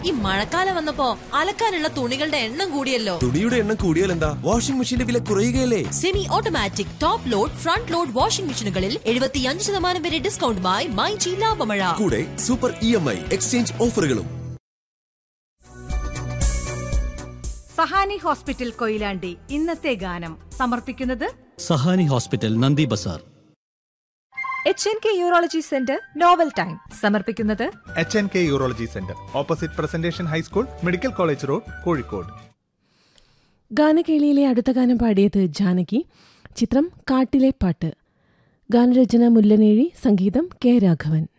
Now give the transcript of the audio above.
ഈ മഴക്കാലം വന്നപ്പോ അലക്കാനുള്ള തുണികളുടെ എണ്ണം കൂടിയല്ലോ തുണിയുടെ എണ്ണം കൂടിയാൽ എന്താ വാഷിംഗ് മെഷീന്റെ വില കുറയുകയല്ലേ semi automatic top load front load washing മെഷീനുകളിൽ എഴുപത്തിയഞ്ച് ശതമാനം വരെ ഡിസ്കൗണ്ടുമായി മൈജി ലാഭമഴ കൂടെ super E M I exchange ഓഫറുകളും സഹാനി ഹോസ്പിറ്റൽ കൊയിലാണ്ടി ഇന്നത്തെ ഗാനം സമർപ്പിക്കുന്നത് Sahani hospital Nandi Bazar H N K urology centre novel time സമർപ്പിക്കുന്നത് H N K urology centre opposite presentation high school medical college road Kozhikode ഗാനകേളിയിലെ അടുത്ത ഗാനം പാടിയത് ജാനകി ചിത്രം കാട്ടിലെ പാട്ട് ഗാനരചന മുല്ലനേഴി സംഗീതം കെ രാഘവൻ